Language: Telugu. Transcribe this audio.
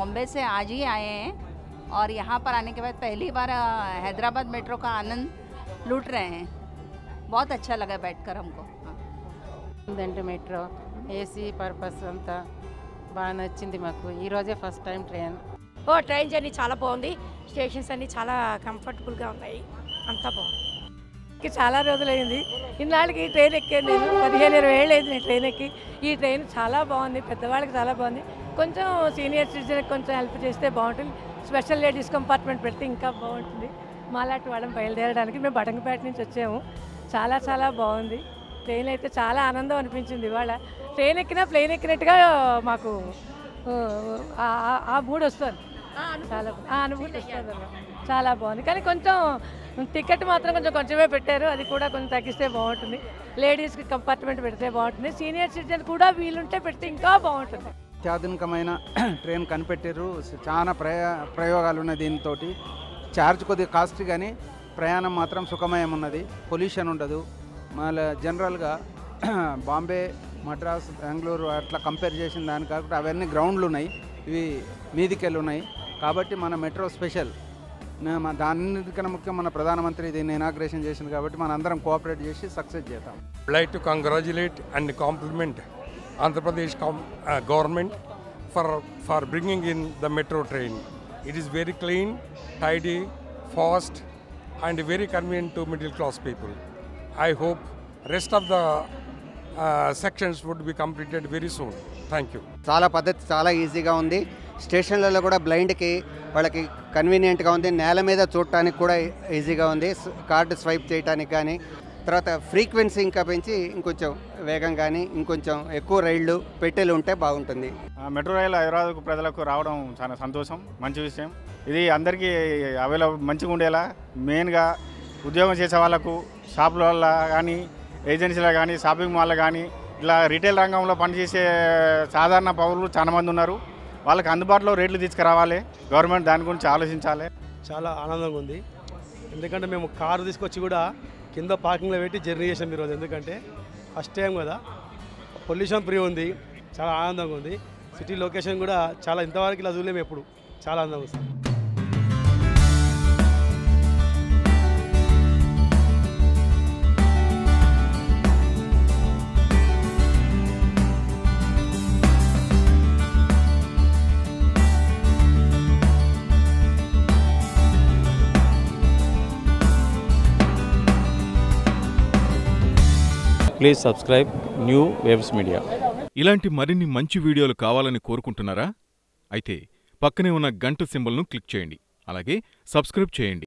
बॉम्बे से आज ही आए हैं और यहाँ पर आने के बाद पहली बार अ, हैदराबाद मेट्रो का आनंद लूट रहे हैं बहुत अच्छा लगा बैठकर हमको हाँ। ఉందంటే మెట్రో ఏసీ పర్పస్ అంతా బాగా నచ్చింది మాకు ఈరోజే ఫస్ట్ టైం ట్రైన్ ఓ ట్రైన్ జర్నీ చాలా బాగుంది స్టేషన్స్ అన్నీ చాలా కంఫర్టబుల్గా ఉన్నాయి అంతా బాగుంది ఎక్కి చాలా రోజులైంది ఇన్నాళ్ళకి ఈ ట్రైన్ ఎక్కాను నేను పదిహేను ఇరవై ఏళ్ళు అయింది నేను ట్రైన్ ఎక్కి ఈ ట్రైన్ చాలా బాగుంది పెద్దవాళ్ళకి చాలా బాగుంది కొంచెం సీనియర్ సిటిజన్కి కొంచెం హెల్ప్ చేస్తే బాగుంటుంది స్పెషల్ లేడీస్ కంపార్ట్మెంట్ పెడితే ఇంకా బాగుంటుంది మాలాంటి వాళ్ళని బయలుదేరడానికి మేము బటంగపేట నుంచి వచ్చాము చాలా చాలా బాగుంది ట్రైన్ అయితే చాలా ఆనందం అనిపించింది ఇవాళ ట్రైన్ ఎక్కినా ప్లేన్ ఎక్కినట్టుగా మాకు ఆ- ఆ- ఆ మూడు వస్తుంది చాలా ఆ అనుభూతి వస్తుంది చాలా బాగుంది కానీ కొంచెం టికెట్ మాత్రం కొంచెం కొంచెమే పెట్టారు అది కూడా కొంచెం తగ్గిస్తే బాగుంటుంది లేడీస్కి కంపార్ట్మెంట్ పెడితే బాగుంటుంది సీనియర్ సిటిజన్ కూడా వీలుంటే పెడితే ఇంకా బాగుంటుంది అత్యాధునికమైన ట్రైన్ కనిపెట్టారు చాలా ప్రయా ప్రయోగాలు ఉన్నాయి దీంతో ఛార్జ్ కొద్దిగా కాస్ట్ కానీ ప్రయాణం మాత్రం సుఖమయం ఉన్నది పొల్యూషన్ ఉండదు మళ్ళీ జనరల్గా బాంబే మద్రాస్ బెంగళూరు అట్లా కంపేర్ చేసిన దాని కాకుండా అవన్నీ గ్రౌండ్లు ఉన్నాయి ఇవి మీదికెళ్ళి ఉన్నాయి కాబట్టి మన మెట్రో స్పెషల్ నే- మన దానికన్నా ముఖ్యం మన ప్రధానమంత్రి దీన్ని ఇనాగ్రేషన్ చేసింది కాబట్టి మన అందరం కోఆపరేట్ చేసి సక్సెస్ చేద్దాం like to congratulate and compliment Andhra Pradesh com- uh, government for for bringing in the metro train. It is very clean, tidy, fast, and very convenient to middle class people. I hope rest of the uh, sections would be completed very soon. Thank you. చాలా పద్ధతి చాలా ఈజీగా ఉంది స్టేషన్లలో కూడా బ్లైండ్కి వాళ్ళకి కన్వీనియంట్గా ఉంది నేల మీద చూడటానికి కూడా ఈజీగా ఉంది స్- కార్డు స్వైప్ చేయడానికి కానీ తర్వాత ఫ్రీక్వెన్సీ ఇంకా పెంచి ఇంకొంచెం వేగం కానీ ఇంకొంచెం ఎక్కువ రైళ్లు పెట్టెలు ఉంటే బాగుంటుంది ఆ, మెట్రో రైలు హైదరాబాద్ ప్రజలకు రావడం చాలా సంతోషం మంచి విషయం ఇది అందరికీ అవైలబుల్ మంచిగా ఉండేలా మెయిన్గా ఉద్యోగం చేసే వాళ్ళకు షాపుల వల్ల కానీ ఏజెన్సీలో కానీ షాపింగ్ మాల్లో కానీ ఇలా రీటైల్ రంగంలో పనిచేసే సాధారణ పౌరులు చాలా మంది ఉన్నారు వాళ్ళకి అందుబాటులో రేట్లు తీసుకురావాలి గవర్నమెంట్ దాని గురించి ఆలోచించాలి చాలా ఆనందంగా ఉంది ఎందుకంటే మేము కారు తీసుకొచ్చి కూడా కింద పార్కింగ్లో పెట్టి జర్నీ చేసాం ఈరోజు ఎందుకంటే ఫస్ట్ టైం కదా పొల్యూషన్ ఫ్రీ ఉంది చాలా ఆనందంగా ఉంది సిటీ లొకేషన్ కూడా చాలా ఇంతవరకు ఇలా చూడలేము ఎప్పుడు చాలా ఆనందంగా ఉంది please subscribe new waves media ఇలాంటి మరిన్ని మంచి వీడియోలు కావాలని కోరుకుంటున్నారా అయితే పక్కనే ఉన్న గంట సింబల్ను క్లిక్ చేయండి అలాగే సబ్స్క్రైబ్ చేయండి